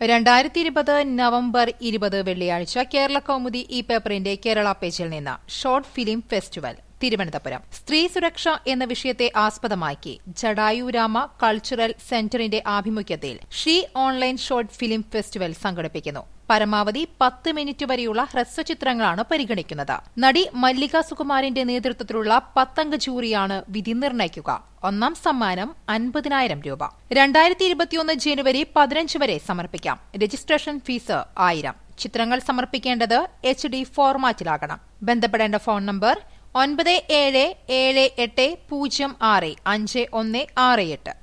രണ്ടായിരത്തി ഇരുപത് നവംബർ ഇരുപത് വെള്ളിയാഴ്ച കേരള കൗമുദി ഈ പേപ്പറിന്റെ കേരള പേജിൽ നിന്ന് ഷോർട്ട് ഫിലിം ഫെസ്റ്റിവൽ തിരുവനന്തപുരം സ്ത്രീ സുരക്ഷ എന്ന വിഷയത്തെ ആസ്പദമാക്കി ജഡായു രാമ കൾച്ചറൽ സെന്ററിന്റെ ആഭിമുഖ്യത്തിൽ she online short film festival സംഘടിപ്പിക്കുന്നു പരമാവധി പത്ത് മിനിറ്റ് വരെയുള്ള ഹ്രസ്വചിത്രങ്ങളാണ് പരിഗണിക്കുന്നത് നടി മല്ലിക സുകുമാരന്റെ നേതൃത്വത്തിലുള്ള പത്തംഗ ജൂറിയാണ് വിധി നിർണ്ണയിക്കുക ഒന്നാം സമ്മാനം അൻപതിനായിരം രൂപ രണ്ടായിരത്തി ഇരുപത്തിയൊന്ന് ജനുവരി പതിനഞ്ച് വരെ സമർപ്പിക്കാം രജിസ്ട്രേഷൻ ഫീസ് ആയിരം ചിത്രങ്ങൾ സമർപ്പിക്കേണ്ടത് എച്ച് ഡി ഫോർമാറ്റിലാകണം ബന്ധപ്പെടേണ്ട ഫോൺ നമ്പർ ഒൻപത് ഏഴ് ഏഴ് എട്ട് പൂജ്യം ആറ് അഞ്ച് ഒന്ന് ആറ് എട്ട്